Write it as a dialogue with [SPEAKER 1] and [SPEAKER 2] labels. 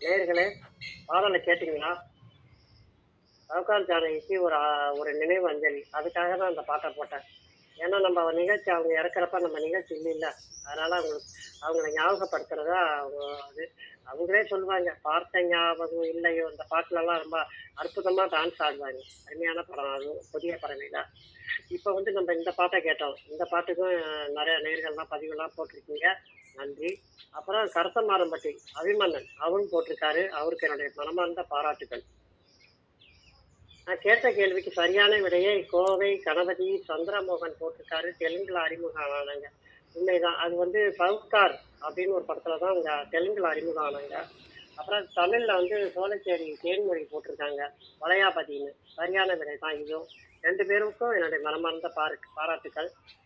[SPEAKER 1] நேயர்களே பாடலை கேட்டிங்களா சவுகார் ஜானகிக்கு ஒரு ஆ- ஒரு நினைவு அஞ்சலி அதுக்காக தான் அந்த பாட்டை போட்டேன் ஏன்னா நம்ம நிகழ்ச்சி அவங்க இறக்குறப்ப நம்ம நிகழ்ச்சி இல்லைல்ல அதனால அவங்களுக்கு அவங்கள ஞாபகப்படுத்துறதா அவங்க அது அவங்களே சொல்லுவாங்க பார்த்த ஞாபகம் இல்லையோ இந்த பாட்டுலலாம் ரொம்ப அற்புதமாக டான்ஸ் ஆடுவாங்க அருமையான படம் அது புதிய பறவைல இப்போ வந்து நம்ம இந்த பாட்டை கேட்டோம் இந்த பாட்டுக்கும் அஹ், நிறைய நேர்கள்லாம் பதிவுலாம் போட்டிருக்கீங்க நன்றி அப்புறம் கரசமாரம்பட்டி அபிமன்னன் அவரும் போட்டிருக்காரு அவருக்கு என்னுடைய மனமார்ந்த பாராட்டுகள் நான் கேட்ட கேள்விக்கு சரியான விடையை கோவை கணபதி சந்திரமோகன் போட்டிருக்காரு தெலுங்குல அறிமுகம் ஆனாங்க உண்மைதான் அது வந்து சவுக்கார் அப்படின்னு ஒரு படத்துல தான் அவங்க தெலுங்குல அறிமுகம் ஆனாங்க அப்புறம் தமிழ்ல வந்து சோழச்சேரி தேன்மொழி போட்டிருக்காங்க வளையாபதின்னு சரியான விடை தான் இதுவும் ரெண்டு பேருக்கும் என்னுடைய மனமார்ந்த பாரு பாராட்டுக்கள்